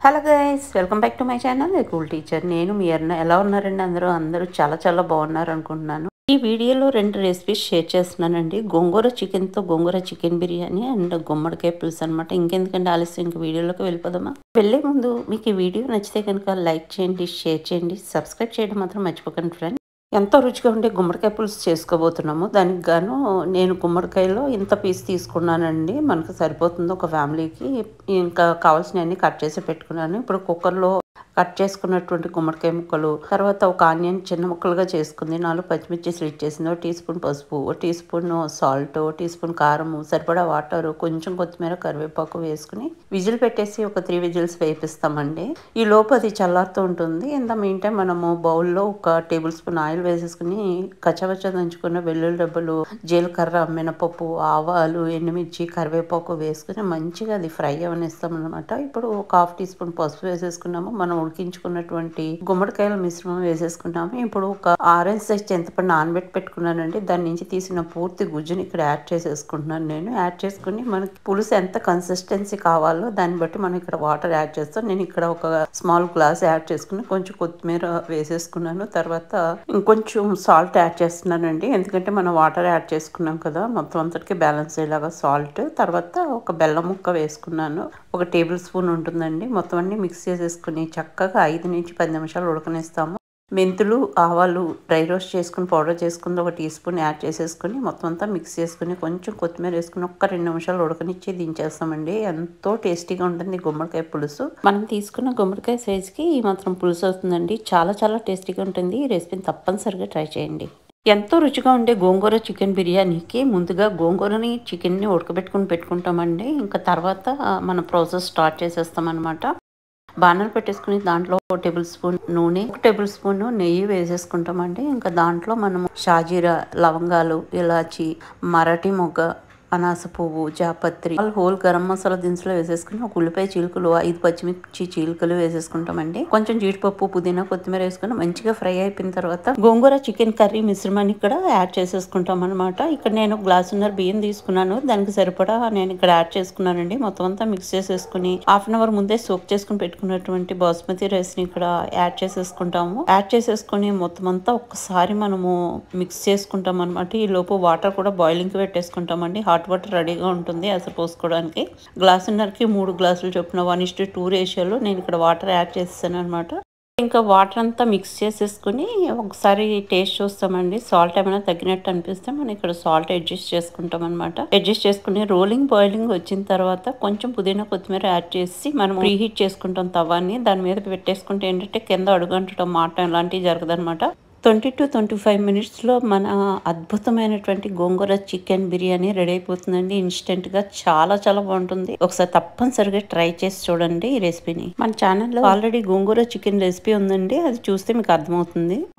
hello guys welcome back to my channel cool teacher నేను మీ అన్న ఎలా ఉన్నారండి అందరూ అందరూ చాలా చాలా బాగున్నారు అనుకుంటున్నాను ఈ వీడియోలో రెండు రెసిపీస్ షేర్ చేస్తున్నానండి గోంగూర చికెన్తో గోంగూర చికెన్ బిర్యానీ అండ్ గుమ్మడికాయ పులుసు అనమాట ఇంకెందుకంటే ఆలస్యం ఇంక వీడియోలోకి వెళ్ళిపోదామా వెళ్ళే ముందు మీకు ఈ వీడియో నచ్చితే కనుక లైక్ చేయండి షేర్ చేయండి సబ్స్క్రైబ్ చేయడం మాత్రం మర్చిపోకండి ఫ్రెండ్ ఎంతో రుచిగా ఉండే గుమ్మడికాయ పులుసు చేసుకోబోతున్నాము దానికి గాను నేను గుమ్మడికాయలో ఇంత పీస్ తీసుకున్నానండి మనకు సరిపోతుంది ఒక ఫ్యామిలీకి ఇంకా కావాల్సినవన్నీ కట్ చేసి పెట్టుకున్నాను ఇప్పుడు కుక్కర్లో కట్ చేసుకున్నటువంటి గుమ్మడికాయ ముక్కలు తర్వాత ఒక ఆనియన్ చిన్న ముక్కలుగా చేసుకుంది నాలుగు పచ్చిమిర్చి స్లిట్ చేసింది ఒక టీ స్పూన్ పసుపు ఒక టీ స్పూన్ సాల్ట్ ఒక టీ స్పూన్ కారము సరిపడా వాటర్ కొంచెం కొత్తిమీర కరివేపాకు వేసుకుని విజిల్ పెట్టేసి ఒక త్రీ విజిల్స్ వేపిస్తామండి ఈ లోపు అది చల్లారుతూ ఉంటుంది ఇంత మెయిన్ టైం మనము బౌల్లో ఒక టేబుల్ స్పూన్ ఆయిల్ వేసేసుకుని కచ్చవచ్చ దంచుకున్న వెల్లుల్లి డబ్బులు జీలకర్ర మినపప్పు ఆవాలు ఎండుమిర్చి కరివేపాకు వేసుకుని మంచిగా అది ఫ్రై అవనిస్తాం అనమాట ఇప్పుడు ఒక హాఫ్ టీ స్పూన్ పసుపు వేసేసుకున్నాము మనం ఉడికించుకున్నటువంటి గుమ్మడికాయల మిశ్రమం వేసేసుకున్నాము ఇప్పుడు ఒక ఆరెంజ్ సైజ్ చింతపండు నానబెట్టి పెట్టుకున్నానండి దాని నుంచి తీసిన పూర్తి గుజ్జుని ఇక్కడ యాడ్ చేసేసుకుంటున్నాను నేను యాడ్ చేసుకుని మనకి పులుసు ఎంత కన్సిస్టెన్సీ కావాలో దాన్ని బట్టి మనం ఇక్కడ వాటర్ యాడ్ చేస్తాం నేను ఇక్కడ ఒక స్మాల్ గ్లాస్ యాడ్ చేసుకుని కొంచెం కొత్తిమీర వేసేసుకున్నాను తర్వాత ఇంకొంచెం సాల్ట్ యాడ్ చేస్తున్నానండి ఎందుకంటే మనం వాటర్ యాడ్ చేసుకున్నాం కదా మొత్తం అంతటికి బ్యాలెన్స్ అయ్యేలాగా సాల్ట్ తర్వాత ఒక బెల్లం ముక్క వేసుకున్నాను ఒక టేబుల్ స్పూన్ ఉంటుందండి మొత్తం అన్ని మిక్స్ చేసేసుకుని చక్కగా ఐదు నుంచి పది నిమిషాలు ఉడకనిస్తాము మెంతులు ఆవాలు డ్రై రోస్ట్ చేసుకుని పౌడర్ చేసుకుని ఒక టీ స్పూన్ యాడ్ చేసేసుకుని మొత్తం అంతా మిక్స్ చేసుకుని కొంచెం కొత్తిమీర వేసుకుని ఒక్క రెండు నిమిషాలు ఉడకనిచ్చి దించేస్తామండి ఎంతో టేస్టీగా ఉంటుంది గుమ్మడికాయ పులుసు మనం తీసుకున్న గుమ్మడికాయ సైజుకి ఈ మాత్రం పులుసు అవుతుందండి చాలా చాలా టేస్టీగా ఉంటుంది ఈ రెసిపీని తప్పనిసరిగా ట్రై చేయండి ఎంతో రుచిగా ఉండే గోంగూర చికెన్ బిర్యానీకి ముందుగా గోంగూరని చికెన్ని ఉడకబెట్టుకుని పెట్టుకుంటామండి ఇంకా తర్వాత మన ప్రాసెస్ స్టార్ట్ చేసేస్తాం అనమాట బాణలు పెట్టేసుకుని దాంట్లో ఒక టేబుల్ స్పూన్ నూనె ఒక టేబుల్ స్పూన్ నెయ్యి వేసేసుకుంటామండి ఇంకా దాంట్లో మనము షాజీరా లవంగాలు ఇలాచి మరాఠీ మొగ్గ అనాస పువ్వు జాపత్రి హోల్ గరం మసాలా దినుసులు వేసేసుకుని ఒక ఉల్లిపాయ చీలికలు ఐదు పచ్చిమిర్చి చీలికలు వేసేసుకుంటామండి కొంచెం జీడిపప్పు పుదీనా కొత్తిమీర వేసుకుని మంచిగా ఫ్రై అయిపోయిన తర్వాత గోంగూర చికెన్ కర్రీ మిశ్రమాన్ని ఇక్కడ యాడ్ చేసేసుకుంటాం అనమాట ఇక్కడ నేను గ్లాసున్నర బియ్యం తీసుకున్నాను దానికి సరిపడా నేను ఇక్కడ యాడ్ చేసుకున్నానండి మొత్తం అంతా మిక్స్ చేసేసుకుని హాఫ్ అన్ అవర్ ముందే సోక్ చేసుకుని పెట్టుకున్నటువంటి బాస్మతి రైస్ ని ఇక్కడ యాడ్ చేసేసుకుంటాము యాడ్ చేసేసుకుని మొత్తం అంతా ఒక్కసారి మనము మిక్స్ చేసుకుంటాం అనమాట ఈ లోపు వాటర్ కూడా బాయిలింగ్ కి పెట్టేసుకుంటామండి హాట్ వాటర్ రెడీగా ఉంటుంది అసలు పోసుకోవడానికి గ్లాసున్నరకి మూడు గ్లాసులు చొప్పున వన్ ఇస్ టూ రేషియోలో నేను ఇక్కడ వాటర్ యాడ్ చేస్తాను అనమాట ఇంకా వాటర్ అంతా మిక్స్ చేసేసుకుని ఒకసారి టేస్ట్ చూస్తామండి సాల్ట్ ఏమైనా తగ్గినట్టు అనిపిస్తే మనం ఇక్కడ సాల్ట్ అడ్జస్ట్ చేసుకుంటాం అనమాట అడ్జస్ట్ చేసుకుని రోలింగ్ బాయిలింగ్ వచ్చిన తర్వాత కొంచెం పుదీనా కొత్తిమీర యాడ్ చేసి మనం ప్రీహీట్ చేసుకుంటాం తవాన్ని దాని మీద పెట్టేసుకుంటే ఏంటంటే కింద అడుగంటడం మాట ఇలాంటివి జరగదనమాట ట్వంటీ టు ట్వంటీ ఫైవ్ మినిట్స్లో మన అద్భుతమైనటువంటి గోంగూర చికెన్ బిర్యానీ రెడీ అయిపోతుందండి ఇన్స్టెంట్గా చాలా చాలా బాగుంటుంది ఒకసారి తప్పనిసరిగా ట్రై చేసి చూడండి ఈ రెసిపీని మన ఛానల్లో ఆల్రెడీ గోంగూర చికెన్ రెసిపీ ఉందండి అది చూస్తే మీకు అర్థమవుతుంది